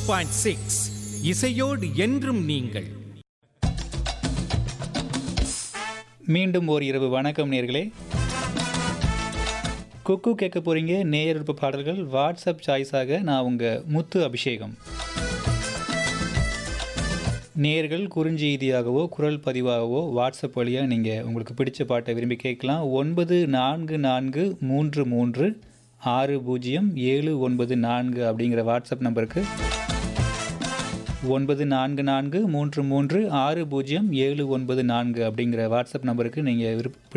point six இசையோடு என்றும் நீங்கள் மீண்டும் ஓர் இரவு வணக்கம் நேர்களே குக்கு கேட்க போகிறீங்க நேயர் விருப்ப பாடல்கள் வாட்ஸ்அப் சாய்ஸாக நான் உங்கள் முத்து அபிஷேகம் நேர்கள் குறுஞ்செய்தியாகவோ குரல் பதிவாகவோ வாட்ஸ்அப் வழியாக நீங்கள் உங்களுக்கு பிடிச்ச பாட்டை விரும்பி கேட்கலாம் ஒன்பது நான்கு நான்கு மூன்று மூன்று ஆறு பூஜ்ஜியம் ஏழு ஒன்பது நான்கு அப்படிங்கிற வாட்ஸ்அப் நம்பருக்கு ஒன்பது நான்கு நான்கு மூன்று மூன்று ஆறு பூஜ்ஜியம் ஏழு ஒன்பது நான்கு அப்படிங்கிற வாட்ஸ்அப் நம்பருக்கு நீங்கள் விருப்ப